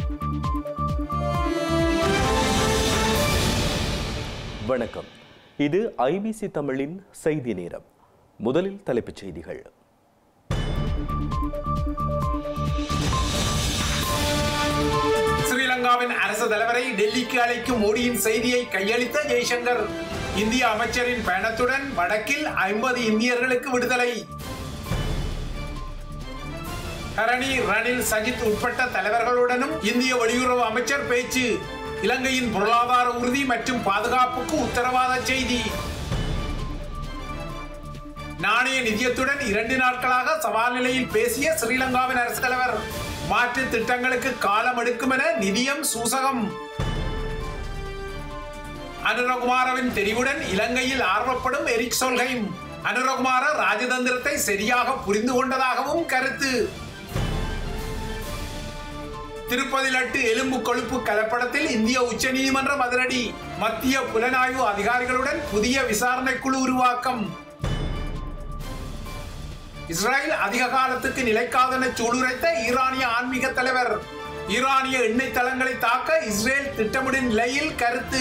வணக்கம் இது ஐபிசி தமிழின் செய்தி நேரம் முதலில் தலைப்புச் செய்திகள் ஸ்ரீலங்காவின் அரசு தலைவரை டெல்லிக்கு அழைக்கும் மோடியின் செய்தியை கையளித்த ஜெய்சங்கர் இந்திய அமைச்சரின் பயணத்துடன் வடக்கில் ஐம்பது இந்தியர்களுக்கு விடுதலை ஹரணி ரணில் சஜித் உட்பட்ட தலைவர்களுடனும் இந்திய வெளியுறவு அமைச்சர் பேச்சு இலங்கையின் பொருளாதார உறுதி மற்றும் பாதுகாப்புக்கு உத்தரவாத செய்தி நாணய நிதியத்துடன் இரண்டு நாட்களாக சவால் நிலையில் பேசிய ஸ்ரீலங்காவின் அரசு தலைவர் மாற்று திட்டங்களுக்கு காலம் எடுக்கும் என நிதியம் சூசகம் அனுரகுமாரவின் தெரிவுடன் இலங்கையில் ஆர்வப்படும் எரிக் சொல்கைம் அனுரகுமார ராஜதந்திரத்தை சரியாக புரிந்து கொண்டதாகவும் கருத்து திருப்பதி லட்டு எலும்பு கொழுப்பு கலப்படத்தில் இந்திய உச்சநீதிமன்றம் அதிரடி மத்திய புலனாய்வு அதிகாரிகளுடன் புதிய விசாரணை குழு உருவாக்கம் இஸ்ரேல் அதிக காலத்துக்கு நிலைக்காதென சூளுரைத்த ஈரானிய ஆன்மீக தலைவர் ஈரானிய எண்ணெய் தளங்களை தாக்க இஸ்ரேல் திட்டமிடும் நிலையில் கருத்து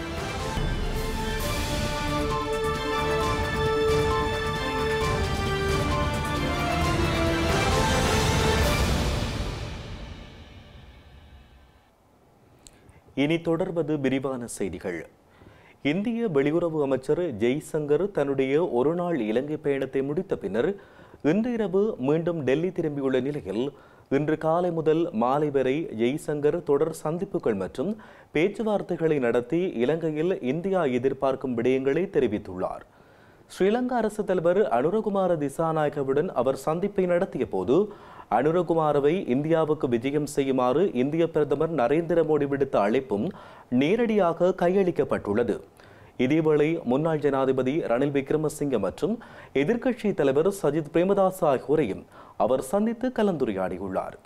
இனி தொடர்வது விரிவான செய்திகள் இந்திய வெளியுறவு அமைச்சர் ஜெய்சங்கர் தன்னுடைய ஒருநாள் இலங்கை பயணத்தை முடித்த பின்னர் இன்று இரவு மீண்டும் டெல்லி திரும்பியுள்ள நிலையில் இன்று காலை முதல் மாலை வரை ஜெய்சங்கர் தொடர் சந்திப்புகள் மற்றும் பேச்சுவார்த்தைகளை நடத்தி இலங்கையில் இந்தியா எதிர்பார்க்கும் விடயங்களை தெரிவித்துள்ளார் ஸ்ரீலங்கா அரசு தலைவர் அனுரகுமார திசாநாயகவுடன் அவர் சந்திப்பை நடத்திய போது அனுரகுமாரவை இந்தியாவுக்கு விஜயம் செய்யுமாறு இந்திய பிரதமர் நரேந்திர மோடி விடுத்த அழைப்பும் நேரடியாக கையளிக்கப்பட்டுள்ளது இதேவேளை முன்னாள் ஜனாதிபதி ரணில் விக்ரமசிங்க மற்றும் எதிர்க்கட்சி தலைவர் சஜித் பிரேமதாஸ் ஆகியோரையும் அவர் சந்தித்து கலந்துரையாடியுள்ளார்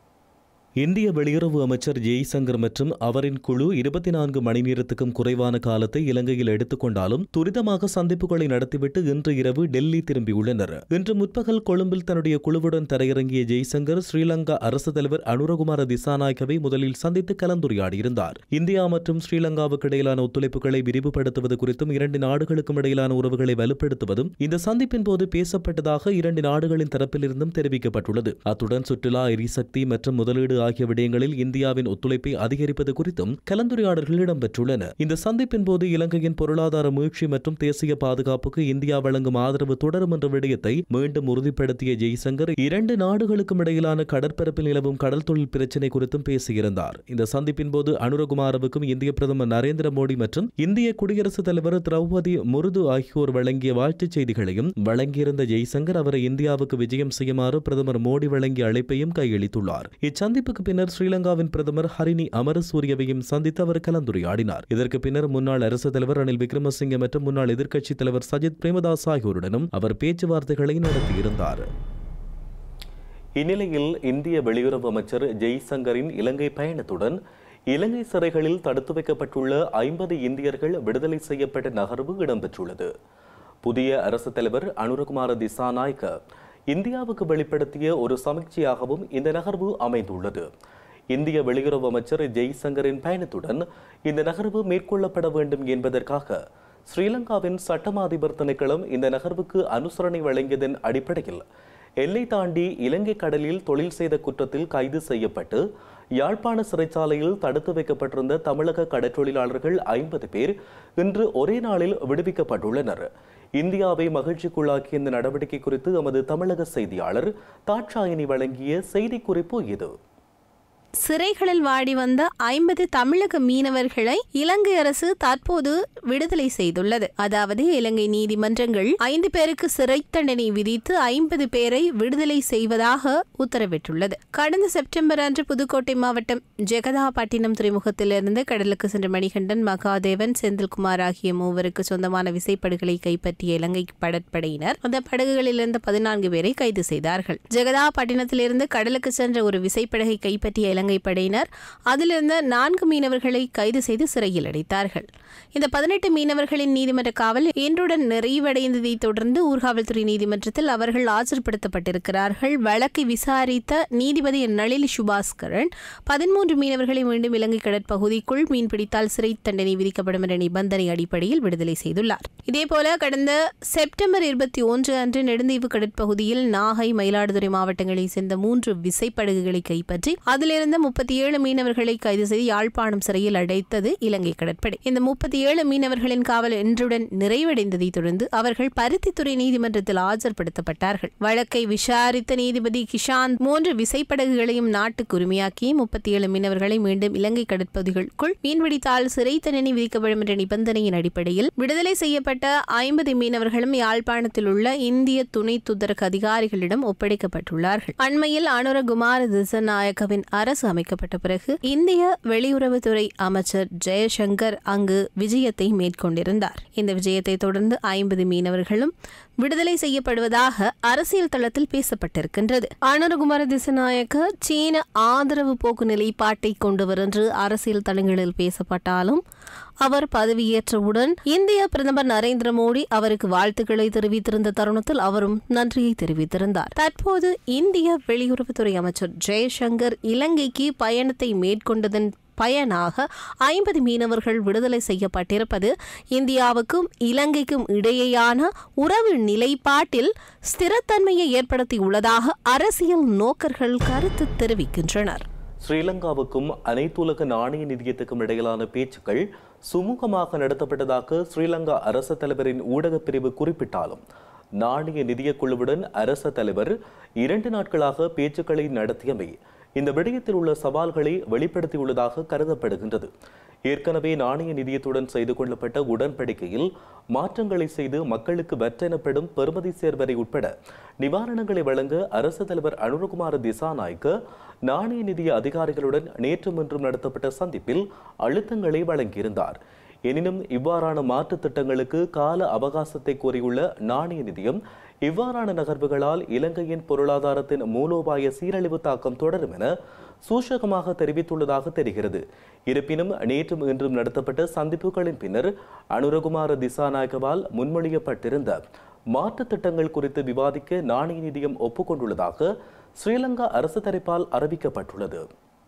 இந்திய வெளியுறவு அமைச்சர் ஜெய்சங்கர் மற்றும் அவரின் குழு இருபத்தி நான்கு மணி நேரத்துக்கும் குறைவான காலத்தை இலங்கையில் எடுத்துக்கொண்டாலும் துரிதமாக சந்திப்புகளை நடத்திவிட்டு இன்று இரவு டெல்லி திரும்பியுள்ளனர் இன்று முற்பகல் கொழும்பில் தன்னுடைய குழுவுடன் தரையிறங்கிய ஜெய்சங்கர் ஸ்ரீலங்கா அரசு தலைவர் அனுரகுமார திசாநாயக்கவை முதலில் சந்தித்து கலந்துரையாடியிருந்தார் இந்தியா மற்றும் ஸ்ரீலங்காவுக்கு இடையிலான ஒத்துழைப்புகளை விரிவுபடுத்துவது குறித்தும் இரண்டு நாடுகளுக்கும் இடையிலான உறவுகளை வலுப்படுத்துவதும் இந்த சந்திப்பின் போது பேசப்பட்டதாக இரண்டு நாடுகளின் தரப்பிலிருந்தும் தெரிவிக்கப்பட்டுள்ளது அத்துடன் சுற்றுலா எரிசக்தி மற்றும் முதலீடு ஆகிய விடயங்களில் இந்தியாவின் ஒத்துழைப்பை அதிகரிப்பது குறித்தும் கலந்துரையாடல்கள் இடம்பெற்றுள்ளன இந்த சந்திப்பின் போது இலங்கையின் பொருளாதார மீழ்ச்சி மற்றும் தேசிய பாதுகாப்புக்கு இந்தியா வழங்கும் ஆதரவு தொடரும் என்ற விடயத்தை மீண்டும் உறுதிப்படுத்திய ஜெய்சங்கர் இரண்டு நாடுகளுக்கும் இடையிலான கடற்பரப்பில் நிலவும் கடல் தொழில் பிரச்சினை குறித்தும் பேசியிருந்தார் இந்த சந்திப்பின் போது அனுரகுமாரவுக்கும் இந்திய பிரதமர் நரேந்திர மோடி மற்றும் இந்திய குடியரசுத் தலைவர் திரௌபதி முருது ஆகியோர் வழங்கிய வாழ்த்துச் செய்திகளையும் வழங்கியிருந்த ஜெய்சங்கர் அவரை இந்தியாவுக்கு விஜயம் செய்யுமாறு பிரதமர் மோடி வழங்கிய அழைப்பையும் கையளித்துள்ளார் இச்சந்திப்புக்கு பின்னர் ஸ்ரீலங்காவின் பிரதமர் ஹரினி அமரசூரியவையும் சந்தித்து அவர் கலந்துரையாடினார் இதற்கு பின்னர் முன்னாள் அரசு தலைவர் ரணில் விக்ரமசிங்கே மற்றும் முன்னாள் எதிர்க்கட்சித் தலைவர் சஜித் பிரேமதாஸ் ஆகியோருடனும் அவர் பேச்சுவார்த்தைகளை நடத்தியிருந்தார் இந்நிலையில் இந்திய வெளியுறவு அமைச்சர் ஜெய்சங்கரின் இலங்கை பயணத்துடன் இலங்கை சிறைகளில் தடுத்து வைக்கப்பட்டுள்ள ஐம்பது இந்தியர்கள் விடுதலை செய்யப்பட்ட நகர்வு இடம்பெற்றுள்ளது புதிய அரசு தலைவர் அனுரகுமார திசாநாயக்க இந்தியாவுக்கு வெளிப்படுத்திய ஒரு சமீட்சையாகவும் இந்த நகர்வு அமைந்துள்ளது இந்திய வெளியுறவு அமைச்சர் ஜெய்சங்கரின் பயணத்துடன் இந்த நகர்வு மேற்கொள்ளப்பட வேண்டும் என்பதற்காக ஸ்ரீலங்காவின் சட்டமா அதிபர் திணைக்களம் இந்த நகர்வுக்கு அனுசரணை வழங்கியதன் அடிப்படையில் எல்லை தாண்டி இலங்கை கடலில் தொழில் செய்த குற்றத்தில் கைது செய்யப்பட்டு யாழ்ப்பாண சிறைச்சாலையில் தடுத்து வைக்கப்பட்டிருந்த தமிழக கடற்றொழிலாளர்கள் ஐம்பது பேர் இன்று ஒரே நாளில் விடுவிக்கப்பட்டுள்ளனர் இந்தியாவை மகிழ்ச்சிக்குள்ளாக்கிய இந்த நடவடிக்கை குறித்து எமது தமிழக செய்தியாளர் தாட்சாயினி வழங்கிய செய்திக்குறிப்பு இது சிறைகளில் வாடி வந்த ஐம்பது தமிழக மீனவர்களை இலங்கை அரசு தற்போது விடுதலை செய்துள்ளது அதாவது இலங்கை நீதிமன்றங்கள் ஐந்து பேருக்கு சிறை தண்டனை விதித்து ஐம்பது பேரை விடுதலை செய்வதாக உத்தரவிட்டுள்ளது கடந்த செப்டம்பர் அன்று புதுக்கோட்டை மாவட்டம் ஜெகதாப்பட்டினம் துறைமுகத்திலிருந்து கடலுக்கு சென்ற மணிகண்டன் மகாதேவன் செந்தில்குமார் ஆகிய மூவருக்கு சொந்தமான விசைப்படகுகளை கைப்பற்றிய இலங்கை கடற்படையினர் அந்த படகுகளிலிருந்து பதினான்கு பேரை கைது செய்தார்கள் ஜெகதாப்பட்டினத்திலிருந்து கடலுக்கு சென்ற ஒரு விசைப்படகை கைப்பற்றிய இலங்கை இலங்கை படையினர் அதிலிருந்த நான்கு மீனவர்களை கைது செய்து சிறையில் அடைத்தார்கள் இந்த பதினெட்டு மீனவர்களின் நீதிமன்ற காவல் இன்றுடன் நிறைவடைந்ததை தொடர்ந்து ஊர்காவல்துறை நீதிமன்றத்தில் அவர்கள் ஆஜர்படுத்தப்பட்டிருக்கிறார்கள் வழக்கை விசாரித்த நீதிபதி நளினி சுபாஸ்கரன் பதிமூன்று மீனவர்களை மீண்டும் இலங்கை கடற்பகுதிக்குள் மீன்பிடித்தால் சிறை தண்டனை விதிக்கப்படும் என்ற நிபந்தனை அடிப்படையில் விடுதலை செய்துள்ளார் இதேபோல கடந்த செப்டம்பர் இருபத்தி ஒன்று அன்று நெடுந்தீவு கடற்பகுதியில் நாகை மயிலாடுதுறை மாவட்டங்களைச் சேர்ந்த மூன்று விசைப்படகுகளை கைப்பற்றி அதிலிருந்த முப்பத்தி ஏழு மீனவர்களை கைது செய்து யாழ்ப்பாணம் சிறையில் அடைத்தது இலங்கை கடற்படை இந்த முப்பத்தி ஏழு மீனவர்களின் காவல் இன்றுடன் நிறைவடைந்ததை தொடர்ந்து அவர்கள் பருத்தித்துறை நீதிமன்றத்தில் ஆஜர்படுத்தப்பட்டார்கள் வழக்கை விசாரித்த நீதிபதி கிஷாந்த் மூன்று விசைப்படகுகளையும் நாட்டுக்கு உரிமையாக்கி முப்பத்தி ஏழு மீனவர்களை மீண்டும் இலங்கை கடற்பகுதிகளுக்குள் மீன்பிடித்தால் சிறை தண்டனை விதிக்கப்படும் என்ற நிபந்தனையின் அடிப்படையில் விடுதலை செய்யப்பட்ட ஐம்பது மீனவர்களும் யாழ்ப்பாணத்தில் உள்ள இந்திய துணை தூதரக அதிகாரிகளிடம் ஒப்படைக்கப்பட்டுள்ளார்கள் அண்மையில் அனுரகுமார திசநாயக்கவின் அரசு அமைக்கப்பட்ட பிறகு இந்திய வெளியுறவுத்துறை அமைச்சர் ஜெயசங்கர் அங்கு விஜயத்தை மேற்கொண்டிருந்தார் இந்த விஜயத்தை தொடர்ந்து ஐம்பது மீனவர்களும் விடுதலை செய்யப்படுவதாக அரசியல் தளத்தில் பேசப்பட்டிருக்கின்றது அனுரகுமார திசநாயக்க சீன ஆதரவு போக்கு நிலைப்பாட்டை கொண்டவர் என்று அரசியல் தளங்களில் பேசப்பட்டாலும் அவர் பதவியேற்றவுடன் இந்திய பிரதமர் நரேந்திர மோடி அவருக்கு வாழ்த்துக்களை தெரிவித்திருந்த தருணத்தில் அவரும் நன்றியை தெரிவித்திருந்தார் தற்போது இந்திய வெளியுறவுத்துறை அமைச்சர் ஜெயசங்கர் இலங்கைக்கு பயணத்தை மேற்கொண்டதன் பயனாக ஐம்பது மீனவர்கள் விடுதலை செய்யப்பட்டிருப்பது இந்தியாவுக்கும் இலங்கைக்கும் இடையேயான உறவு நிலைப்பாட்டில் ஸ்திரத்தன்மையை ஏற்படுத்தியுள்ளதாக அரசியல் நோக்கர்கள் கருத்து தெரிவிக்கின்றனர் ஸ்ரீலங்காவுக்கும் அனைத்துலக நாணய நிதியத்துக்கும் இடையிலான பேச்சுக்கள் சுமூகமாக நடத்தப்பட்டதாக ஸ்ரீலங்கா அரச தலைவரின் ஊடகப் பிரிவு குறிப்பிட்டாலும் நாணய நிதியக் குழுவுடன் அரச தலைவர் இரண்டு நாட்களாக பேச்சுக்களை நடத்தியமை இந்த விடயத்தில் உள்ள சவால்களை வெளிப்படுத்தியுள்ளதாக கருதப்படுகின்றது ஏற்கனவே நாணய நிதியத்துடன் செய்து கொள்ளப்பட்ட உடன்படிக்கையில் மாற்றங்களை செய்து மக்களுக்கு வெற்றெனப்படும் பெறுமதி சேர்வரை உட்பட நிவாரணங்களை வழங்க அரசு தலைவர் அனுரகுமார திசாநாயக்க நாணய நிதிய அதிகாரிகளுடன் நேற்று முன்றும் நடத்தப்பட்ட சந்திப்பில் அழுத்தங்களை வழங்கியிருந்தார் எனினும் இவ்வாறான மாற்றுத் திட்டங்களுக்கு கால அவகாசத்தை கோரியுள்ள நாணய நிதியம் இவ்வாறான நகர்வுகளால் இலங்கையின் பொருளாதாரத்தின் மூலோபாய சீரழிவு தாக்கம் தொடரும் என சூசகமாக தெரிவித்துள்ளதாக தெரிகிறது இருப்பினும் நேற்றும் இன்றும் நடத்தப்பட்ட சந்திப்புகளின் பின்னர் அனுரகுமார திசாநாயகவால் முன்மொழியப்பட்டிருந்த மாற்றுத் திட்டங்கள் குறித்து விவாதிக்க நாணய நிதியம் ஒப்புக்கொண்டுள்ளதாக ஸ்ரீலங்கா அரசு தரப்பால் அறிவிக்கப்பட்டுள்ளது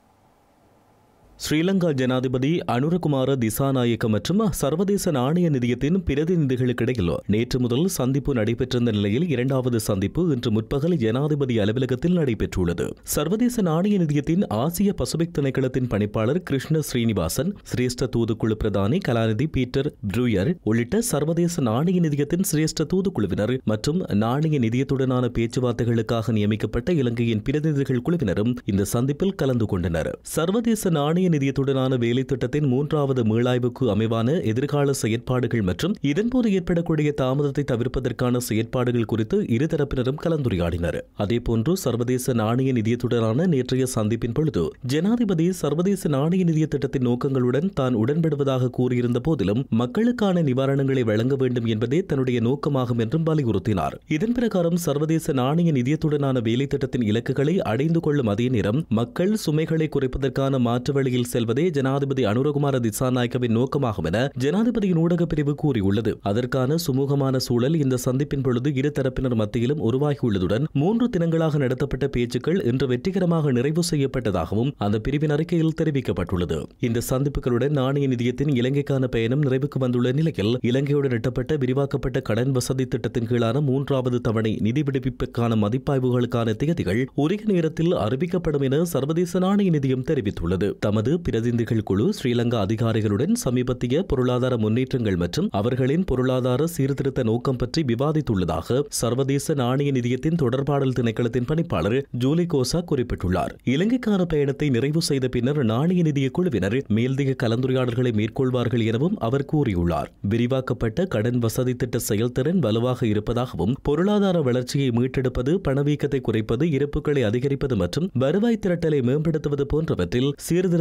ஸ்ரீலங்கா ஜனாதிபதி அனுரகுமார திசாநாயக்க மற்றும் சர்வதேச நாணய நிதியத்தின் பிரதிநிதிகளுக்கிடையில் நேற்று முதல் சந்திப்பு நடைபெற்றிருந்த நிலையில் இரண்டாவது சந்திப்பு இன்று முற்பகல் ஜனாதிபதி அலுவலகத்தில் நடைபெற்றுள்ளது சர்வதேச நாணய நிதியத்தின் ஆசிய பசிபிக் திணைக்களத்தின் பணிப்பாளர் கிருஷ்ண ஸ்ரீனிவாசன் சிரேஷ்ட தூதுக்குழு பிரதானி கலாநிதி பீட்டர் ப்ரூயர் உள்ளிட்ட சர்வதேச நாணய நிதியத்தின் சிரேஷ்ட தூதுக்குழுவினர் மற்றும் நாணய நிதியத்துடனான பேச்சுவார்த்தைகளுக்காக நியமிக்கப்பட்ட இலங்கையின் பிரதிநிதிகள் குழுவினரும் இந்த சந்திப்பில் கலந்து கொண்டனர் சர்வதேச நாணய நிதியத்துடனான வேலை திட்டத்தின் மூன்றாவது மீளாய்வுக்கு அமைவான எதிர்கால செயற்பாடுகள் மற்றும் இதன்போது ஏற்படக்கூடிய தாமதத்தை தவிர்ப்பதற்கான செயற்பாடுகள் குறித்து இருதரப்பினரும் கலந்துரையாடினர் அதேபோன்று சர்வதேச நாணய நிதியத்துடனான நேற்றைய சந்திப்பின் பொழுது ஜனாதிபதி சர்வதேச நாணய நிதிய திட்டத்தின் நோக்கங்களுடன் தான் உடன்படுவதாக கூறியிருந்த போதிலும் மக்களுக்கான நிவாரணங்களை வழங்க வேண்டும் என்பதே தன்னுடைய நோக்கமாகும் என்றும் வலியுறுத்தினார் இதன் பிரகாரம் சர்வதேச நாணய நிதியத்துடனான வேலை திட்டத்தின் இலக்குகளை அடைந்து கொள்ளும் அதே நேரம் மக்கள் சுமைகளை குறைப்பதற்கான மாற்று வழியில் செல்வதே ஜனாதிபதி அனுரகுமார திசாநாயக்கவின் நோக்கமாகும் என ஜனாதிபதியின் ஊடகப் பிரிவு கூறியுள்ளது அதற்கான சுமூகமான சூழல் இந்த சந்திப்பின் பொழுது இரு தரப்பினர் மத்தியிலும் உருவாகியுள்ளதுடன் மூன்று தினங்களாக நடத்தப்பட்ட பேச்சுக்கள் இன்று வெற்றிகரமாக நிறைவு செய்யப்பட்டதாகவும் அந்த பிரிவின் அறிக்கையில் தெரிவிக்கப்பட்டுள்ளது இந்த சந்திப்புகளுடன் நாணய நிதியத்தின் இலங்கைக்கான பயணம் நிறைவுக்கு வந்துள்ள நிலையில் இலங்கையுடன் எட்டப்பட்ட விரிவாக்கப்பட்ட கடன் வசதி திட்டத்தின் கீழான மூன்றாவது தவணை நிதி விடுவிப்புக்கான மதிப்பாய்வுகளுக்கான தேதிகள் உரிய நேரத்தில் அறிவிக்கப்படும் என சர்வதேச நாணய நிதியம் தெரிவித்துள்ளது தமது பிரதிநிதிகள் குழு ஸ்ரீலங்கா அதிகாரிகளுடன் சமீபத்திய பொருளாதார முன்னேற்றங்கள் மற்றும் அவர்களின் பொருளாதார சீர்திருத்த நோக்கம் பற்றி விவாதித்துள்ளதாக சர்வதேச நாணய நிதியத்தின் தொடர்பாடல் திணைக்களத்தின் பணிப்பாளர் ஜூலி கோசா குறிப்பிட்டுள்ளார் இலங்கைக்கான பயணத்தை நிறைவு செய்த பின்னர் நாணய நிதிய குழுவினர் மேல்திக கலந்துரையாடல்களை மேற்கொள்வார்கள் எனவும் அவர் கூறியுள்ளார் விரிவாக்கப்பட்ட கடன் வசதி திட்ட செயல்திறன் வலுவாக இருப்பதாகவும் பொருளாதார வளர்ச்சியை மீட்டெடுப்பது பணவீக்கத்தை குறைப்பது இருப்புகளை அதிகரிப்பது மற்றும் வருவாய் திரட்டலை மேம்படுத்துவது போன்றவற்றில் சீர்திருத்த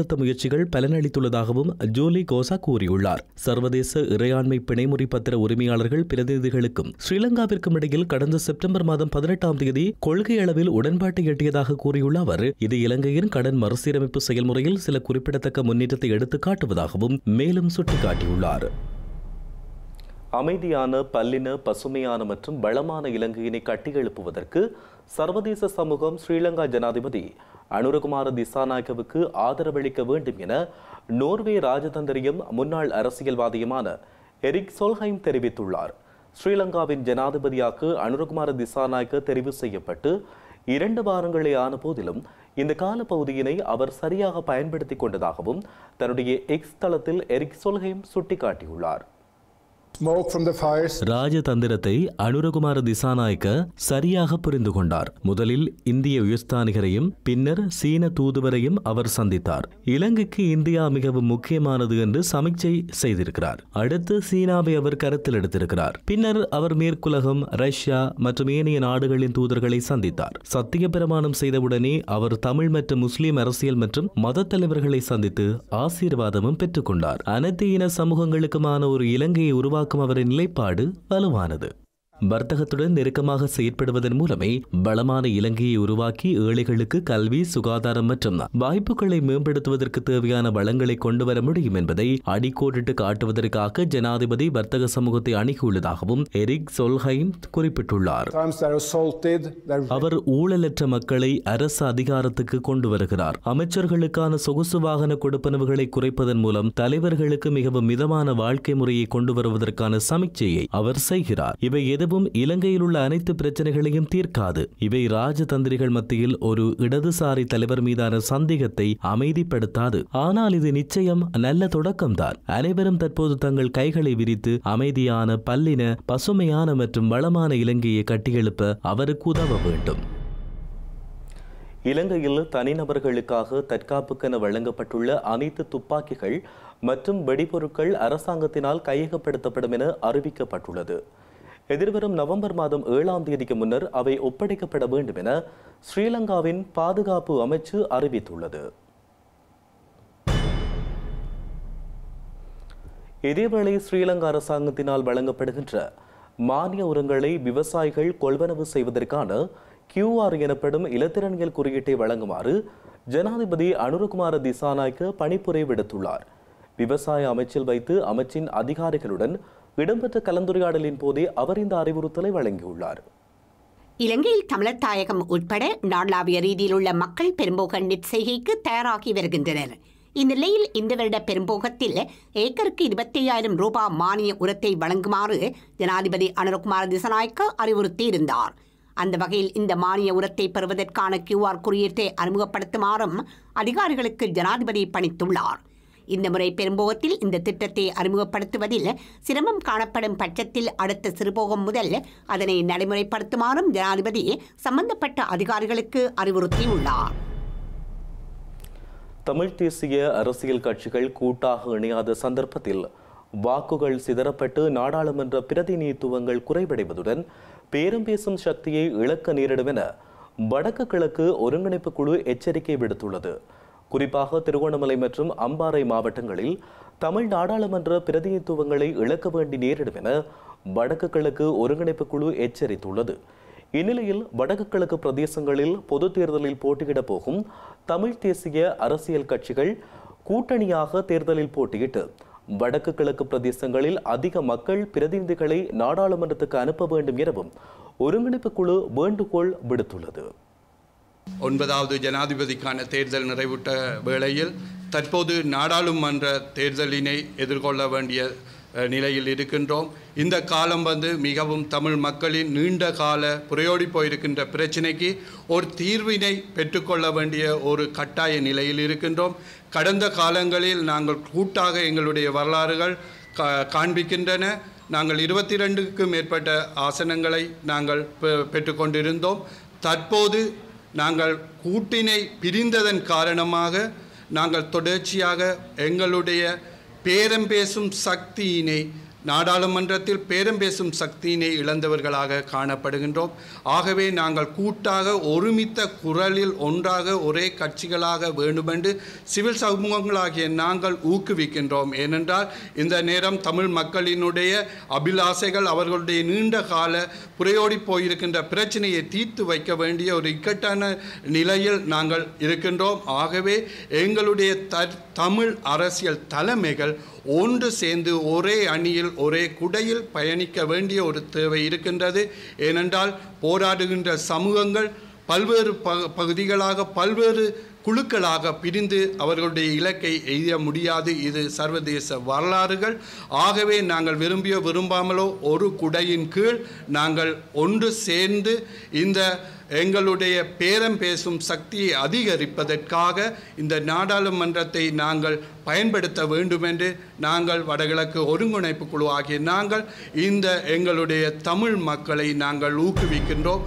பேச்சுவார்த்தை முயற்சிகள் பலனளித்துள்ளதாகவும் ஜூலி கோசா கூறியுள்ளார் சர்வதேச இறையாண்மை பிணைமுறி பத்திர உரிமையாளர்கள் பிரதிநிதிகளுக்கும் ஸ்ரீலங்காவிற்கும் இடையில் கடந்த செப்டம்பர் மாதம் பதினெட்டாம் தேதி கொள்கை அளவில் உடன்பாட்டை எட்டியதாக கூறியுள்ள அவர் இது இலங்கையின் கடன் மறுசீரமைப்பு செயல்முறையில் சில குறிப்பிடத்தக்க முன்னேற்றத்தை எடுத்துக் காட்டுவதாகவும் மேலும் சுட்டிக்காட்டியுள்ளார் அமைதியான பல்லின பசுமையான மற்றும் வளமான இலங்கையினை கட்டியெழுப்புவதற்கு சர்வதேச சமூகம் ஸ்ரீலங்கா ஜனாதிபதி அனுரகுமார திசாநாயக்கவுக்கு ஆதரவளிக்க வேண்டும் என நோர்வே ராஜதந்திரியும் முன்னாள் அரசியல்வாதியுமான எரிக் சொல்ஹைம் தெரிவித்துள்ளார் ஸ்ரீலங்காவின் ஜனாதிபதியாக அனுரகுமார திசாநாயக்க தெரிவு செய்யப்பட்டு இரண்டு வாரங்களே ஆன போதிலும் இந்த காலப்பகுதியினை அவர் சரியாக பயன்படுத்திக் கொண்டதாகவும் தன்னுடைய எக்ஸ் தளத்தில் எரிக் சொல்ஹைம் சுட்டிக்காட்டியுள்ளார் Smoke from the fires ராஜதந்திரத்தை Anura Kumara Dissanayake சரியாக புரிந்து கொண்டார் முதலில் இந்திய உயர்ஸ்தானிகரையும் பின்னர் சீன தூதுவரையும் அவர் சந்தித்தார் இலங்கைக்கு இந்தியா மிகவும் முக்கியமானது என்று சமிக்சை செய்திருக்கிறார் அடுத்து சீனாவை அவர் கருத்தில் எடுத்திருக்கிறார் பின்னர் அவர் மேற்குலகம் ரஷ்யா மற்றும் ஏனைய நாடுகளின் தூதர்களை சந்தித்தார் சத்திய பிரமாணம் செய்தவுடனே அவர் தமிழ் மற்றும் முஸ்லிம் அரசியல் மற்றும் மத தலைவர்களை சந்தித்து ஆசீர்வாதமும் பெற்றுக்கொண்டார் அனைத்து இன சமூகங்களுக்குமான ஒரு இலங்கையை உருவாக்கும் அவரின் நிலைப்பாடு வலுவானது வர்த்தகத்துடன் நெருக்கமாக செயற்படுவதன் மூலமே பலமான இலங்கையை உருவாக்கி ஏழைகளுக்கு கல்வி சுகாதாரம் மற்றும் வாய்ப்புகளை மேம்படுத்துவதற்கு தேவையான வளங்களை கொண்டு வர முடியும் என்பதை அடிக்கோடிட்டு காட்டுவதற்காக ஜனாதிபதி வர்த்தக சமூகத்தை அணுகியுள்ளதாகவும் எரிக் சொல்ஹைம் குறிப்பிட்டுள்ளார் times that are assaulted, that அவர் ஊழலற்ற மக்களை அரசு அதிகாரத்துக்கு கொண்டு வருகிறார் அமைச்சர்களுக்கான சொகுசு வாகன கொடுப்பனவுகளை குறைப்பதன் மூலம் தலைவர்களுக்கு மிகவும் மிதமான வாழ்க்கை முறையை கொண்டு வருவதற்கான சமிக்சையை அவர் செய்கிறார் இவை எதுவும் இலங்கையில் உள்ள அனைத்து பிரச்சனைகளையும் தீர்க்காது இவை ராஜதந்திரிகள் மத்தியில் ஒரு இடதுசாரி தலைவர் மீதான சந்தேகத்தை அமைதிப்படுத்தாது ஆனால் இது நிச்சயம் நல்ல தொடக்கம்தான் அனைவரும் தற்போது தங்கள் கைகளை விரித்து அமைதியான பல்லின பசுமையான மற்றும் வளமான இலங்கையை கட்டியெழுப்ப அவருக்கு உதவ வேண்டும் இலங்கையில் தனிநபர்களுக்காக தற்காப்புக்கென வழங்கப்பட்டுள்ள அனைத்து துப்பாக்கிகள் மற்றும் வெடிபொருட்கள் அரசாங்கத்தினால் கையகப்படுத்தப்படும் என அறிவிக்கப்பட்டுள்ளது எதிர்வரும் நவம்பர் மாதம் ஏழாம் தேதிக்கு முன்னர் அவை ஒப்படைக்கப்பட வேண்டும் என ஸ்ரீலங்காவின் பாதுகாப்பு அமைச்சு அறிவித்துள்ளது இதேவேளை ஸ்ரீலங்கா அரசாங்கத்தினால் வழங்கப்படுகின்ற மானிய உரங்களை விவசாயிகள் கொள்வனவு செய்வதற்கான கியூஆர் எனப்படும் இலத்திரனியல் குறியீட்டை வழங்குமாறு ஜனாதிபதி அனுரகுமார திசாநாயக்க பணிப்புரை விடுத்துள்ளார் விவசாய அமைச்சில் வைத்து அமைச்சின் அதிகாரிகளுடன் இடம்பெற்ற கலந்துரையாடலின் போதே அவர் இந்த அறிவுறுத்தலை வழங்கியுள்ளார் இலங்கையில் தமிழர் தாயகம் உட்பட நாளாவிய ரீதியில் உள்ள மக்கள் பெரும்போக நெற்செய்கைக்கு தயாராகி வருகின்றனர் இந்நிலையில் இந்த வருட பெரும்போகத்தில் ஏக்கருக்கு இருபத்தி ஐயாயிரம் ரூபாய் மானிய உரத்தை வழங்குமாறு ஜனாதிபதி அனுரகுமார திசநாயக்க அறிவுறுத்தியிருந்தார் அந்த வகையில் இந்த மானிய உரத்தை பெறுவதற்கான கியூஆர் குறியீட்டை அறிமுகப்படுத்துமாறும் அதிகாரிகளுக்கு ஜனாதிபதி பணித்துள்ளார் இந்த முறை பெரும்போகத்தில் இந்த திட்டத்தை அறிமுகப்படுத்துவதில் சிரமம் காணப்படும் பட்சத்தில் அடுத்த சிறுபோகம் முதல் அதனை நடைமுறைப்படுத்துமாறும் ஜனாதிபதி சம்பந்தப்பட்ட அதிகாரிகளுக்கு அறிவுறுத்தியுள்ளார் தமிழ் தேசிய அரசியல் கட்சிகள் கூட்டாக இணையாத சந்தர்ப்பத்தில் வாக்குகள் சிதறப்பட்டு நாடாளுமன்ற பிரதிநிதித்துவங்கள் குறைவடைவதுடன் பேரம் பேசும் சக்தியை இழக்க நேரிடும் என வடக்கு கிழக்கு ஒருங்கிணைப்பு குழு எச்சரிக்கை விடுத்துள்ளது குறிப்பாக திருகோணமலை மற்றும் அம்பாறை மாவட்டங்களில் தமிழ் நாடாளுமன்ற பிரதிநிதித்துவங்களை இழக்க வேண்டி நேரிடும் என வடக்கு கிழக்கு ஒருங்கிணைப்பு குழு எச்சரித்துள்ளது இந்நிலையில் வடக்கு கிழக்கு பிரதேசங்களில் பொது தேர்தலில் போட்டியிடப் போகும் தமிழ் தேசிய அரசியல் கட்சிகள் கூட்டணியாக தேர்தலில் போட்டியிட்டு வடக்கு கிழக்கு பிரதேசங்களில் அதிக மக்கள் பிரதிநிதிகளை நாடாளுமன்றத்துக்கு அனுப்ப வேண்டும் எனவும் ஒருங்கிணைப்பு குழு வேண்டுகோள் விடுத்துள்ளது ஒன்பதாவது ஜனாதிபதிக்கான தேர்தல் நிறைவுற்ற வேளையில் தற்போது நாடாளுமன்ற தேர்தலினை எதிர்கொள்ள வேண்டிய அஹ், நிலையில் இருக்கின்றோம் இந்த காலம் வந்து மிகவும் தமிழ் மக்களின் நீண்ட கால புரையோடி போயிருக்கின்ற பிரச்சினைக்கு ஒரு தீர்வினை பெற்றுக்கொள்ள வேண்டிய ஒரு கட்டாய நிலையில் இருக்கின்றோம் கடந்த காலங்களில் நாங்கள் கூட்டாக எங்களுடைய வரலாறுகள் கா காண்பிக்கின்றன நாங்கள் இருபத்தி ரெண்டுக்கும் மேற்பட்ட ஆசனங்களை நாங்கள் பெ- பெற்றுக்கொண்டிருந்தோம் தற்போது நாங்கள் கூட்டினை பிரிந்ததன் காரணமாக நாங்கள் தொடர்ச்சியாக எங்களுடைய பேரம் பேசும் சக்தியினை நாடாளுமன்றத்தில் பேரம் பேசும் சக்தியினை இழந்தவர்களாக காணப்படுகின்றோம் ஆகவே நாங்கள் கூட்டாக ஒருமித்த குரலில் ஒன்றாக ஒரே கட்சிகளாக வேண்டுமென்று சிவில் சமூகங்களாகிய நாங்கள் ஊக்குவிக்கின்றோம் ஏனென்றால் இந்த நேரம் தமிழ் மக்களினுடைய அபிலாசைகள் அவர்களுடைய நீண்ட கால புரையோடி போயிருக்கின்ற பிரச்சனையை தீர்த்து வைக்க வேண்டிய ஒரு இக்கட்டான நிலையில் நாங்கள் இருக்கின்றோம் ஆகவே எங்களுடைய த தமிழ் அரசியல் தலைமைகள் ஒன்று சேர்ந்து ஒரே அணியில் ஒரே குடையில் பயணிக்க வேண்டிய ஒரு தேவை இருக்கின்றது ஏனென்றால் போராடுகின்ற சமூகங்கள் பல்வேறு ப பகுதிகளாக பல்வேறு குழுக்களாக பிரிந்து அவர்களுடைய இலக்கை எய்த முடியாது இது சர்வதேச வரலாறுகள் ஆகவே நாங்கள் விரும்பியோ விரும்பாமலோ ஒரு குடையின் கீழ் நாங்கள் ஒன்று சேர்ந்து இந்த எங்களுடைய பேரம் பேசும் சக்தியை அதிகரிப்பதற்காக இந்த நாடாளுமன்றத்தை நாங்கள் பயன்படுத்த வேண்டும் என்று நாங்கள் வடகிழக்கு ஒருங்கிணைப்பு குழு ஆகிய நாங்கள் இந்த எங்களுடைய தமிழ் மக்களை நாங்கள் ஊக்குவிக்கின்றோம்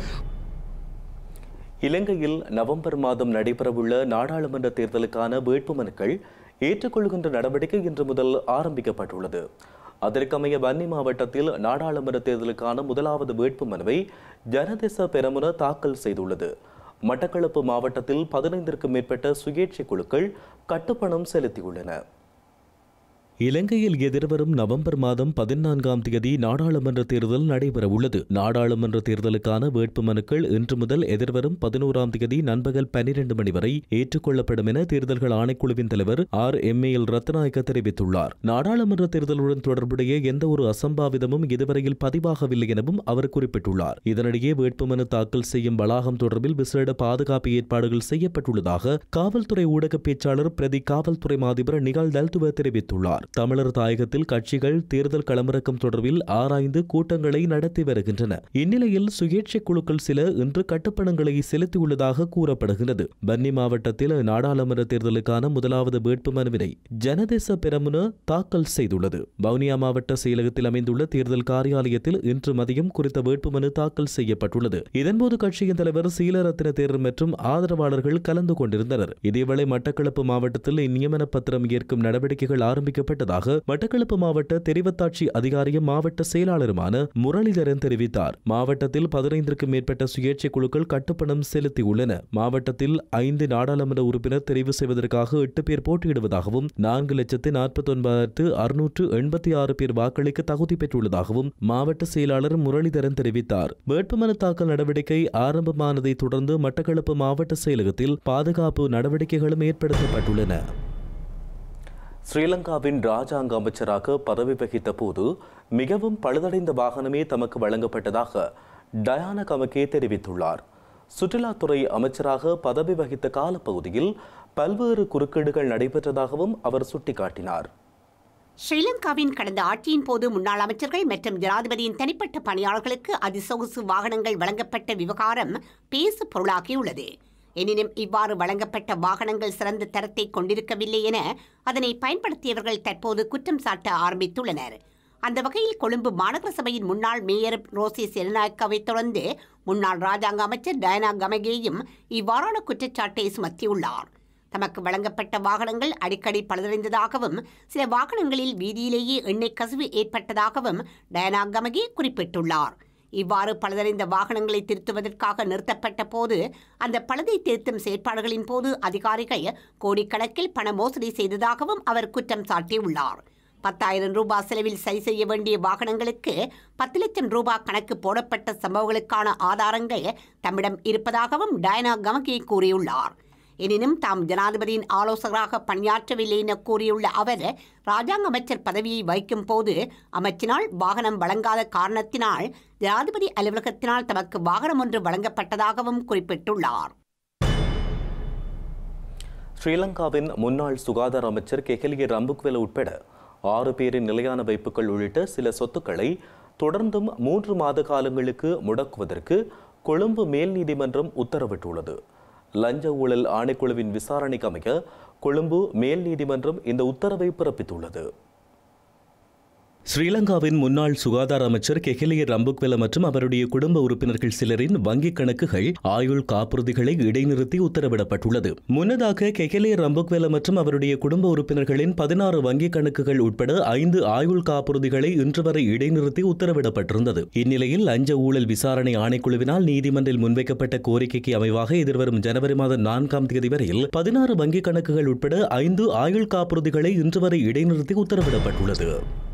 இலங்கையில் நவம்பர் மாதம் நடைபெறவுள்ள நாடாளுமன்ற தேர்தலுக்கான வேட்புமனுக்கள் ஏற்றுக்கொள்கின்ற நடவடிக்கை இன்று முதல் ஆரம்பிக்கப்பட்டுள்ளது அதற்கமைய வன்னி மாவட்டத்தில் நாடாளுமன்ற தேர்தலுக்கான முதலாவது வேட்புமனுவை ஜனதேச பெரமுன தாக்கல் செய்துள்ளது மட்டக்களப்பு மாவட்டத்தில் பதினைந்திற்கும் மேற்பட்ட சுயேட்சை குழுக்கள் கட்டுப்பணம் செலுத்தியுள்ளன இலங்கையில் எதிர்வரும் நவம்பர் மாதம் பதினான்காம் தேதி நாடாளுமன்ற தேர்தல் நடைபெறவுள்ளது நாடாளுமன்ற தேர்தலுக்கான வேட்புமனுக்கள் இன்று முதல் எதிர்வரும் பதினோராம் தேதி நண்பகல் பன்னிரண்டு மணி வரை ஏற்றுக்கொள்ளப்படும் என தேர்தல்கள் ஆணைக்குழுவின் தலைவர் R M A L Rathnayake தெரிவித்துள்ளார் நாடாளுமன்ற தேர்தலுடன் தொடர்புடைய எந்த ஒரு அசம்பாவிதமும் இதுவரையில் பதிவாகவில்லை எனவும் அவர் குறிப்பிட்டுள்ளார் இதனிடையே வேட்புமனு தாக்கல் செய்யும் வளாகம் தொடர்பில் விசேட பாதுகாப்பு ஏற்பாடுகள் செய்யப்பட்டுள்ளதாக காவல்துறை ஊடக பேச்சாளர் பிரதி காவல்துறை மாதிபர் நிகால் தல்துவ தெரிவித்துள்ளார் தமிழர் தாயகத்தில் கட்சிகள் தேர்தல் களமிறக்கம் தொடர்பில் ஆராய்ந்து கூட்டங்களை நடத்தி வருகின்றன இந்நிலையில் சுயேட்சை குழுக்கள் சில இன்று கட்டுப்பணங்களை செலுத்தியுள்ளதாக கூறப்படுகிறது பன்னி மாவட்டத்தில் நாடாளுமன்ற தேர்தலுக்கான முதலாவது வேட்புமனுவினை ஜனதேச பெரமுன தாக்கல் செய்துள்ளது வவுனியா மாவட்ட செயலகத்தில் அமைந்துள்ள தேர்தல் காரியாலயத்தில் இன்று மதியம் குறித்த வேட்புமனு தாக்கல் செய்யப்பட்டுள்ளது இதன்போது கட்சியின் தலைவர் சீலரத்தின தேரர் மற்றும் ஆதரவாளர்கள் கலந்து கொண்டிருந்தனர் இதேவேளை மட்டக்களப்பு மாவட்டத்தில் இந்நியமன பத்திரம் ஏற்கும் நடவடிக்கைகள் ஆரம்பிக்கப்பட்டதாக மட்டக்களப்பு மாவட்ட தெரிவத்தாட்சி அதிகாரியும் மாவட்ட செயலாளருமான முரளிதரன் தெரிவித்தார் மாவட்டத்தில் பதினைந்திற்கும் மேற்பட்ட சுயேட்சை குழுக்கள் கட்டுப்பணம் செலுத்தியுள்ளன மாவட்டத்தில் ஐந்து நாடாளுமன்ற உறுப்பினர் தெரிவு செய்வதற்காக எட்டு பேர் போட்டியிடுவதாகவும் நான்கு லட்சத்து நாற்பத்தி ஒன்பதாயிரத்து அறுநூற்று எண்பத்தி ஆறு பேர் வாக்களிக்க தகுதி பெற்றுள்ளதாகவும் மாவட்ட செயலாளர் முரளிதரன் தெரிவித்தார் வேட்புமனு தாக்கல் நடவடிக்கை ஆரம்பமானதை தொடர்ந்து மட்டக்களப்பு மாவட்ட செயலகத்தில் பாதுகாப்பு நடவடிக்கைகளும் ஏற்படுத்தப்பட்டுள்ளன ஸ்ரீலங்காவின் ராஜாங்க அமைச்சராக பதவி வகித்த போது மிகவும் பழுதடைந்த வாகனமே தமக்கு வழங்கப்பட்டதாக டயானா கமகே தெரிவித்துள்ளார் சுற்றுலாத்துறை அமைச்சராக பதவி வகித்த காலப்பகுதியில் பல்வேறு குறுக்கீடுகள் நடைபெற்றதாகவும் அவர் சுட்டிக்காட்டினார் ஸ்ரீலங்காவின் கடந்த ஆட்சியின் போது முன்னாள் அமைச்சர்கள் மற்றும் ஜனாதிபதியின் தனிப்பட்ட பணியாளர்களுக்கு அதிசொகுசு வாகனங்கள் வழங்கப்பட்ட விவகாரம் பேசு பொருளாகியுள்ளது எனினும் இவ்வாறு வழங்கப்பட்ட வாகனங்கள் சிறந்த தரத்தை கொண்டிருக்கவில்லை என அதனை பயன்படுத்தியவர்கள் தற்போது குற்றம் சாட்ட ஆரம்பித்துள்ளனர் அந்த வகையில் கொழும்பு மாநகர சபையின் முன்னாள் மேயர் ரோசி செல்நாயக்காவை தொடர்ந்து முன்னாள் ராஜாங்க அமைச்சர் டயனா கமகேயும் இவ்வாறான குற்றச்சாட்டை சுமத்தியுள்ளார் தமக்கு வழங்கப்பட்ட வாகனங்கள் அடிக்கடி பழுதடைந்ததாகவும் சில வாகனங்களில் வீதியிலேயே எண்ணெய் கசிவு ஏற்பட்டதாகவும் டயனா கமகே குறிப்பிட்டுள்ளார் இவ்வாறு பழுதடைந்த வாகனங்களை திருத்துவதற்காக நிறுத்தப்பட்ட போது அந்த பழுதை திருத்தும் செயற்பாடுகளின் போது அதிகாரிகள் கோடிக்கணக்கில் பண மோசடி செய்ததாகவும் அவர் குற்றம் சாட்டியுள்ளார் பத்தாயிரம் ரூபாய் செலவில் சரி செய்ய வேண்டிய வாகனங்களுக்கு பத்து லட்சம் ரூபாய் கணக்கு போடப்பட்ட சம்பவங்களுக்கான ஆதாரங்கள் தம்மிடம் இருப்பதாகவும் டயனா கமகே கூறியுள்ளார் எனினும் தாம் ஜனாதிபதியின் ஆலோசகராக பணியாற்றவில்லை என கூறியுள்ள அவர் ராஜாங்க அமைச்சர் பதவியை வகிக்கும் போது அமைச்சினால் வாகனம் வழங்காத காரணத்தினால் ஜனாதிபதி அலுவலகத்தினால் தமக்கு வாகனம் ஒன்று வழங்கப்பட்டதாகவும் குறிப்பிட்டுள்ளார் ஸ்ரீலங்காவின் முன்னாள் சுகாதார அமைச்சர் கெஹலிய ரம்புக்வெல உட்பட ஆறு பேரின் நிலையான வைப்புகள் உள்ளிட்ட சில சொத்துக்களை தொடர்ந்தும் மூன்று மாத காலங்களுக்கு முடக்குவதற்கு கொழும்பு மேல் நீதிமன்றம் உத்தரவிட்டுள்ளது லஞ்ச ஊழல் ஆணைக்குழுவின் விசாரணைக்கு அமைய கொழும்பு மேல் நீதிமன்றம் இந்த உத்தரவை பிறப்பித்துள்ளது ஸ்ரீலங்காவின் முன்னாள் சுகாதார அமைச்சர் கெஹலிய ரம்புக்வெல மற்றும் அவருடைய குடும்ப உறுப்பினர்கள் சிலரின் வங்கிக் கணக்குகள் ஆயுள் காப்புறுதிகளை இடைநிறுத்தி உத்தரவிடப்பட்டுள்ளது முன்னதாக கெஹலிய ரம்புக்வெல மற்றும் அவருடைய குடும்ப உறுப்பினர்களின் பதினாறு வங்கிக் கணக்குகள் உட்பட ஐந்து ஆயுள் காப்புறுதிகளை இன்று வரை இடைநிறுத்தி உத்தரவிடப்பட்டிருந்தது இந்நிலையில் லஞ்ச ஊழல் விசாரணை ஆணைக்குழுவினால் நீதிமன்றில் முன்வைக்கப்பட்ட கோரிக்கைக்கு அமைவாக எதிர்வரும் ஜனவரி மாதம் நான்காம் தேதி வரையில் பதினாறு வங்கிக் கணக்குகள் உட்பட ஐந்து ஆயுள் காப்புறுதிகளை இன்று வரை இடைநிறுத்தி உத்தரவிடப்பட்டுள்ளது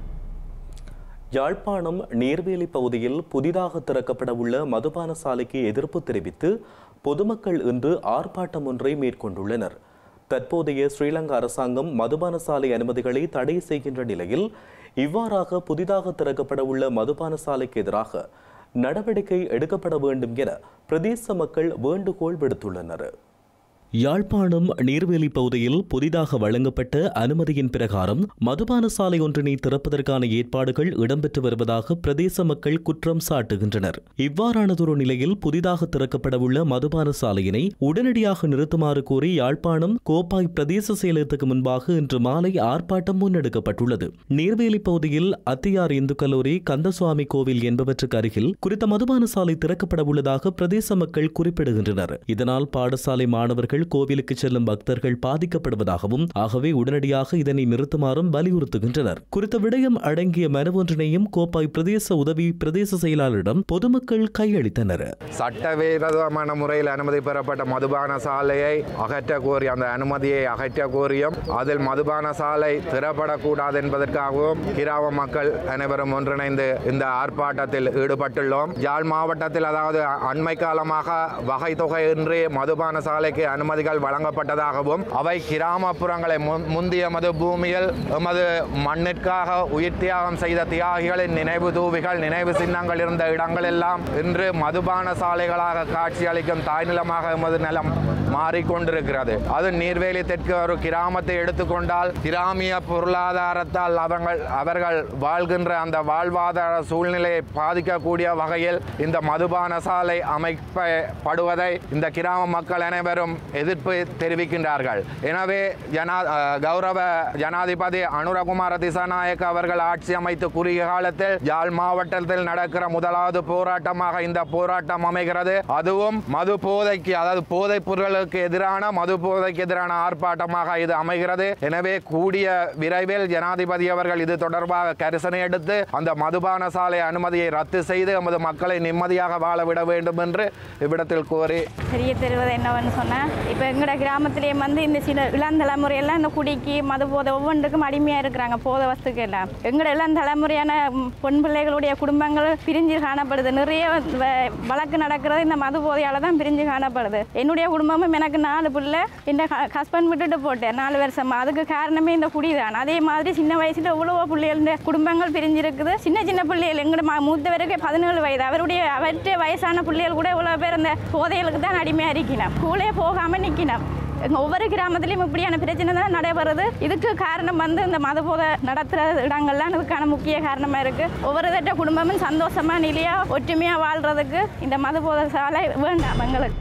யாழ்ப்பாணம் நீர்வேலி பகுதியில் புதிதாக திறக்கப்பட உள்ள மதுபான சாலைக்கு எதிர்ப்பு தெரிவித்து பொதுமக்கள் இன்று ஆர்ப்பாட்டம் ஒன்றை மேற்கொண்டுள்ளனர் தற்போதைய ஸ்ரீலங்கா அரசாங்கம் மதுபான சாலை அனுமதிகளை தடை செய்கின்ற நிலையில் இவ்வாறாக புதிதாக திறக்கப்பட உள்ள மதுபான சாலைக்கு எதிராக நடவடிக்கை எடுக்கப்பட வேண்டும் என பிரதேச மக்கள் வேண்டுகோள் விடுத்துள்ளனர் யாழ்ப்பாணம் நீர்வேலி பகுதியில் புதிதாக வழங்கப்பட்ட அனுமதியின் பிரகாரம் மதுபான சாலை ஒன்றினை திறப்பதற்கான ஏற்பாடுகள் இடம்பெற்று வருவதாக பிரதேச மக்கள் குற்றம் சாட்டுகின்றனர் இவ்வாறானதொரு நிலையில் புதிதாக திறக்கப்படவுள்ள மதுபான சாலையினை உடனடியாக நிறுத்துமாறு கோரி யாழ்ப்பாணம் கோப்பாய் பிரதேச செயலகத்துக்கு முன்பாக இன்று மாலை ஆர்ப்பாட்டம் முன்னெடுக்கப்பட்டுள்ளது நீர்வேலி பகுதியில் அத்தியார் இந்து கல்லூரி கந்தசுவாமி கோவில் என்பவற்றுக்கு அருகில் குறித்த மதுபான சாலை திறக்கப்பட உள்ளதாக பிரதேச மக்கள் குறிப்பிடுகின்றனர் இதனால் பாடசாலை மாணவர்கள் கோவிலுக்கு செல்லும் பக்தர்கள் பாதிக்கப்படுவதாகவும் ஆகவே உடனடியாக இதனை நிறுத்துமாறும் வலியுறுத்துகின்றனர் குறித்த விடயம் அடங்கிய மனு ஒன்றினையும் கோப்பாய் பிரதேச உதவி பிரதேச செயலாளரிடம் பொதுமக்கள் கையளித்தனர் சட்டவிரோதமான முறையில் அனுமதி பெறப்பட்ட மதுபான சாலையை அகற்ற கோரி அந்த அனுமதியை அகற்ற கோரியும் அதில் மதுபான சாலை திறப்படக்கூடாது என்பதற்காகவும் கிராம மக்கள் அனைவரும் ஒன்றிணைந்து இந்த ஆர்ப்பாட்டத்தில் ஈடுபட்டுள்ளோம் யாழ் மாவட்டத்தில் அதாவது அண்மை காலமாக வகை தொகையின்றி மதுபான சாலைக்கு அனுமதிகள் வழங்கப்பட்டதாகவும் அவை கிராமப்புறங்களை முன்- முந்திய மது பூமியில் எமது மண்ணிற்காக உயிர் தியாகம் செய்த தியாகிகளின் நினைவு தூவிகள் நினைவு சின்னங்கள் இருந்த இடங்கள் எல்லாம் இன்று மதுபான சாலைகளாக காட்சியளிக்கும் தாய்நிலமாக எமது நிலம் மாறிக்கொண்டிருக்கிறது அது நீர்வேலி தெற்கு ஒரு கிராமத்தை எடுத்துக்கொண்டால் கிராமிய பொருளாதாரத்தால் அவர்கள் அவர்கள் வாழ்கின்ற அந்த வாழ்வாதார சூழ்நிலையை பாதிக்கக்கூடிய வகையில் இந்த மதுபான சாலை அமைக்கப்படுவதை இந்த கிராம மக்கள் அனைவரும் எதிர்ப்பு தெரிவிக்கின்றார்கள் எனவே ஜனா அஹ், கௌரவ ஜனாதிபதி அனுரகுமார திசாநாயக்க அவர்கள் ஆட்சி அமைத்து குறுகிய காலத்தில் யாழ் மாவட்டத்தில் நடக்கிற முதலாவது போராட்டமாக இந்த போராட்டம் அமைகிறது அதுவும் மது போதைக்கு அதாவது போதைப் பொருட்களுக்கு எதிரான மது போதைக்கு எதிரான ஆர்ப்பாட்டமாக இது அமைகிறது எனவே கூடிய விரைவில் ஜனாதிபதி அவர்கள் இது தொடர்பாக கரிசனை எடுத்து அந்த மதுபான சாலை அனுமதியை ரத்து செய்து எமது மக்களை நிம்மதியாக வாழ விட வேண்டும் என்று இவ்விடத்தில் கோரி தெரிய தருவது என்னவென்னு சொன்னால் இப்போ எங்களோட கிராமத்திலேயே வந்து இந்த சில இளந்தலைமுறையெல்லாம் இந்த குடிக்கு மது போதை ஒவ்வொன்றுக்கும் அடிமையாக இருக்கிறாங்க போதை வஸ்துக்கு எல்லாம் எங்களோட இளந்தலைமுறையான ம், பெண் பிள்ளைகளுடைய குடும்பங்கள் பிரிஞ்சு காணப்படுது நிறைய வ- வழக்கு நடக்கிறது இந்த மது போதையால் தான் பிரிஞ்சு காணப்படுது என்னுடைய குடும்பமும் எனக்கு நாலு பிள்ளை இந்த ஹஸ்பண்ட் விட்டுட்டு போட்டேன் நாலு வருஷமா அதுக்கு காரணமே இந்த குடி தான் அதே மாதிரி சின்ன வயசுல எவ்வளவோ பிள்ளைகள் இந்த குடும்பங்கள் பிரிஞ்சு இருக்குது சின்ன சின்ன பிள்ளைகள் எங்களோட ம- மூத்தவருக்கு பதினேழு வயது அவருடைய அவற்றை வயசான பிள்ளைகள் கூட இவ்வளோ பேர் அந்த போதைகளுக்கு தான் அடிமையாக இருக்கணும் ஸ்கூலே போகாமல் நிற்கணும் எங்க ஒவ்வொரு கிராமத்துலேயும் இப்படியான பிரச்சனை தான் நடைபெறுது இதுக்கு காரணம் வந்து இந்த மத போதை நடத்துகிற இடங்கள்லாம் இதுக்கான முக்கிய காரணமாக இருக்குது ஒவ்வொரு தட்ட குடும்பமும் சந்தோஷமாக நிலையாக ஒற்றுமையாக வாழ்கிறதுக்கு இந்த மத போதை சாலை வேண்டாம் எங்களுக்கு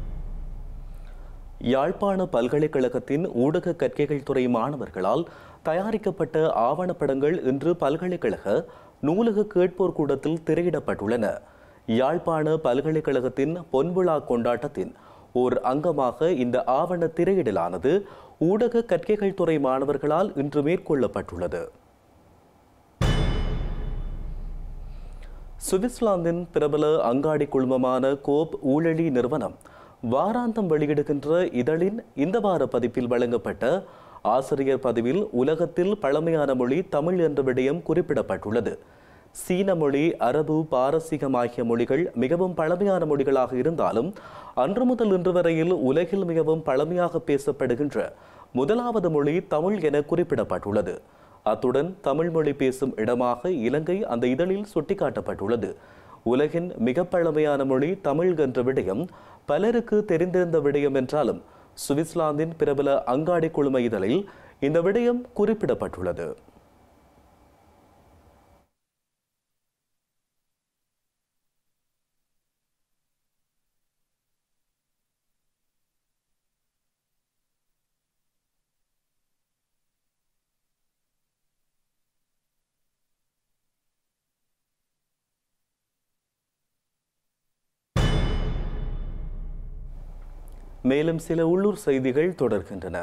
யாழ்ப்பாண பல்கலைக்கழகத்தின் ஊடக கற்கைகள் துறை மாணவர்களால் தயாரிக்கப்பட்ட ஆவணப்படங்கள் இன்று பல்கலைக்கழக நூலக கேட்போர் கூடத்தில் திரையிடப்பட்டுள்ளன யாழ்ப்பாண பல்கலைக்கழகத்தின் பொன்விழா கொண்டாட்டத்தின் ஓர் அங்கமாக இந்த ஆவண திரையிடலானது ஊடக கற்கைகள் துறை மாணவர்களால் இன்று மேற்கொள்ளப்பட்டுள்ளது சுவிட்சர்லாந்தின் பிரபல அங்காடி குழுமமான கோப் ஊழலி நிறுவனம் வாராந்தம் வெளியிடுகின்ற இதழின் இந்த வார பதிப்பில் வழங்கப்பட்ட ஆசிரியர் பதிவில் உலகத்தில் பழமையான மொழி தமிழ் என்ற விடயம் குறிப்பிடப்பட்டுள்ளது சீன மொழி அரபு பாரசீகம் ஆகிய மொழிகள் மிகவும் பழமையான மொழிகளாக இருந்தாலும் அன்று முதல் இன்று வரையில் உலகில் மிகவும் பழமையாக பேசப்படுகின்ற முதலாவது மொழி தமிழ் என குறிப்பிடப்பட்டுள்ளது அத்துடன் தமிழ் மொழி பேசும் இடமாக இலங்கை அந்த இதழில் சுட்டிக்காட்டப்பட்டுள்ளது உலகின் மிக பழமையான மொழி தமிழ் என்ற விடயம் பலருக்கு தெரிந்திருந்த விடயம் என்றாலும் சுவிட்சர்லாந்தின் பிரபல அங்காடி குழும இதழில் இந்த விடயம் குறிப்பிடப்பட்டுள்ளது மேலும் சில உள்ளூர் செய்திகள் தொடர்கின்றன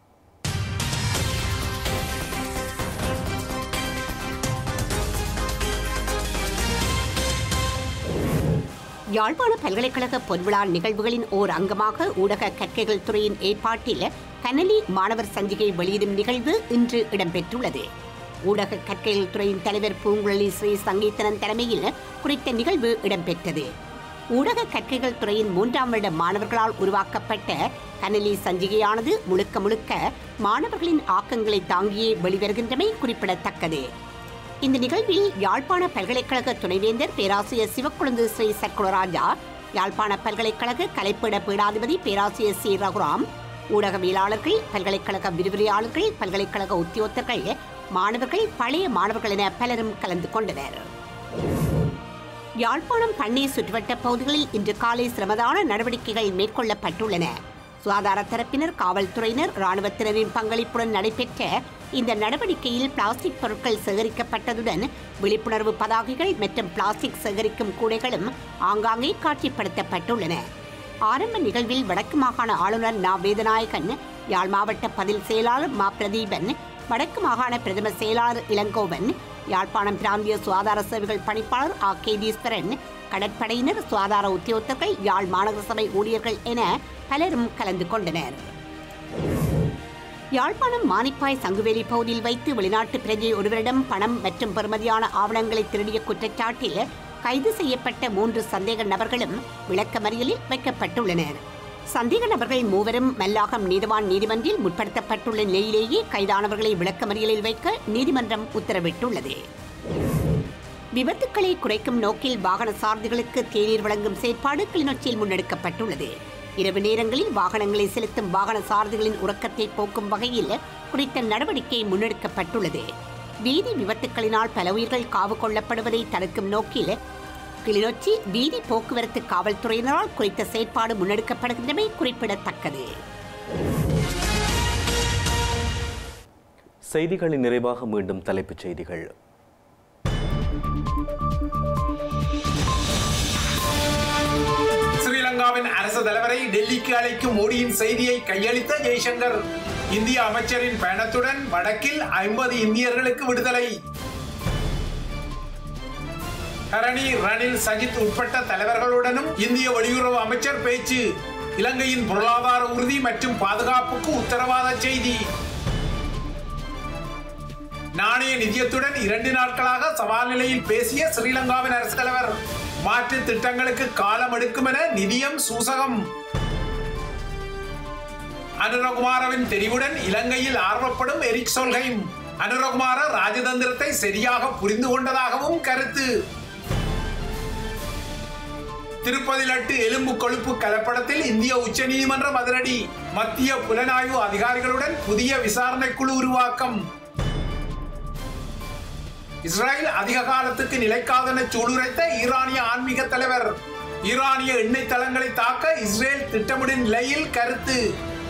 யாழ்ப்பாண பல்கலைக்கழக பொன்விழா நிகழ்வுகளின் ஓர் அங்கமாக ஊடக கற்கைகள் துறையின் ஏற்பாட்டில் கனலி மாணவர் சஞ்சிகை வெளியிடும் நிகழ்வு இன்று இடம்பெற்றுள்ளது ஊடக கற்கைகள் துறையின் தலைவர் பூங்குழலி ஸ்ரீ சங்கீதனன் தலைமையில் குறித்த நிகழ்வு இடம்பெற்றது ஊடக கற்கைகள் துறையின் மூன்றாம் வருட மாணவர்களால் உருவாக்கப்பட்ட கனலி சஞ்சிகையானது முழுக்க முழுக்க மாணவர்களின் ஆக்கங்களை தாங்கியே வெளிவருகின்றமை குறிப்பிடத்தக்கது இந்த நிகழ்வில் யாழ்ப்பாண பல்கலைக்கழக துணைவேந்தர் பேராசிரியர் சிவக்குழுந்து ஸ்ரீ சர்க்குணராஜா யாழ்ப்பாண பல்கலைக்கழக கலைப்பீட பீடாதிபதி பேராசிரியர் சி ரகுராம் ஊடகவியலாளர்கள் பல்கலைக்கழக விரிவுரையாளர்கள் பல்கலைக்கழக உத்தியோகத்தர்கள் மாணவர்கள் பழைய மாணவர்கள் என பலரும் கலந்து கொண்டனர் யாழ்ப்பாணம் பண்ணை சுற்றுவட்ட பகுதிகளில் இன்று காலை சிரமதான நடவடிக்கைகள் மேற்கொள்ளப்பட்டுள்ளன சுகாதார தரப்பினர் காவல்துறையினர் இராணுவத்தினரின் பங்களிப்புடன் நடைபெற்ற இந்த நடவடிக்கையில் பிளாஸ்டிக் பொருட்கள் சேகரிக்கப்பட்டதுடன் விழிப்புணர்வு பதாகைகள் மற்றும் பிளாஸ்டிக் சேகரிக்கும் கூடைகளும் ஆங்காங்கே காட்சிப்படுத்தப்பட்டுள்ளன ஆரம்ப நிகழ்வில் வடக்கு மாகாண ஆளுநர் நா வேதநாயகன் யாழ் மாவட்ட பதில் செயலாளர் மா பிரதீபன் வடக்கு மாகாண பிரதம செயலாளர் இளங்கோவன் யாழ்ப்பாணம் பிராந்திய சுகாதார சேவைகள் பணிப்பாளர் ஆ கேதீஸ்வரன் கடற்படையினர் சுகாதார உத்தியோகத்தர்கள் யாழ் மாநகர சபை ஊழியர்கள் என பலரும் கலந்து கொண்டனர் யாழ்ப்பாணம் மானிப்பாய் சங்குவேலி பகுதியில் வைத்து வெளிநாட்டு பிரஜை ஒருவரிடம் பணம் மற்றும் பெறுமதியான ஆவணங்களை திருடிய குற்றச்சாட்டில் கைது செய்யப்பட்ட மூன்று சந்தேக நபர்களும் விளக்கமறியலில் வைக்கப்பட்டுள்ளனர் சந்தேக நபர்கள் மூவரும் மல்லாகம் நீதிவான் நீதிமன்றில் முற்படுத்தப்பட்டுள்ள நிலையிலேயே கைதானவர்களை விளக்கமறியலில் வைக்க நீதிமன்றம் உத்தரவிட்டுள்ளது விபத்துக்களை குறைக்கும் நோக்கில் வாகன சாரதிகளுக்கு தேநீர் வழங்கும் செயற்பாடு கிளிநொச்சியில் முன்னெடுக்கப்பட்டுள்ளது இரவு நேரங்களில் வாகனங்களை செலுத்தும் வாகன சாரதிகளின் உறக்கத்தை போக்கும் வகையில் குறித்த நடவடிக்கை முன்னெடுக்கப்பட்டுள்ளது வீதி விபத்துக்களினால் பல உயிர்கள் காவு கொள்ளப்படுவதை தடுக்கும் நோக்கில் கிளிநொச்சி வீதி போக்குவரத்து காவல்துறையினரால் குறித்த செயற்பாடு முன்னெடுக்கப்படுகின்றமை குறிப்பிடத்தக்கது செய்திகளின் நிறைவாக மீண்டும் தலைப்புச் செய்திகள் ஸ்ரீலங்காவின் அரசு தலைவரை டெல்லிக்கு அழைக்கும் மோடியின் செய்தியை கையளித்த ஜெய்சங்கர் இந்திய அமைச்சரின் பயணத்துடன் வடக்கில் ஐம்பது இந்தியர்களுக்கு விடுதலை ஹரணி ரணில் சஜித் உட்பட்ட தலைவர்களுடனும் இந்திய வெளியுறவு அமைச்சர் பேச்சு இலங்கையின் பொருளாதார உறுதி மற்றும் பாதுகாப்புக்கு உத்தரவாத செய்தி நாணய நிதியத்துடன் இரண்டு நாட்களாக சவால் நிலையில் பேசிய ஸ்ரீலங்காவின் அரசு தலைவர் மாற்று திட்டங்களுக்கு காலம் எடுக்கும் என நிதியம் சூசகம் அனுரகுமாரவின் தெரிவுடன் இலங்கையில் ஆர்வப்படும் எரிக் சொல்கைம் அனுரகுமார ராஜதந்திரத்தை சரியாக புரிந்து கொண்டதாகவும் கருத்து திருப்பதி லட்டு எலும்பு கொழுப்பு கலப்படத்தில் இந்திய உச்சநீதிமன்றம் அதிரடி மத்திய புலனாய்வு அதிகாரிகளுடன் புதிய விசாரணை குழு உருவாக்கம் இஸ்ரேல் அதிக காலத்துக்கு நிலைக்காதென சூளுரைத்த ஈரானிய ஆன்மீக தலைவர் ஈரானிய எண்ணெய் தளங்களை தாக்க இஸ்ரேல் திட்டமிடும் நிலையில் கருத்து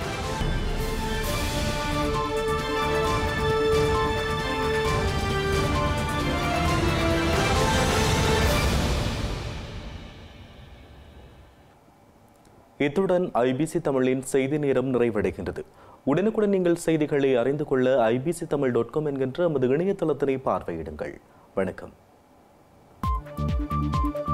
இத்துடன் ஐபிசி தமிழின் செய்தி நேரம் நிறைவடைகின்றது உடனுக்குடன் நீங்கள் செய்திகளை அறிந்து கொள்ள ஐபிசி தமிழ் டாட் காம் என்கின்ற நமது இணையதளத்தினை பார்வையிடுங்கள் வணக்கம்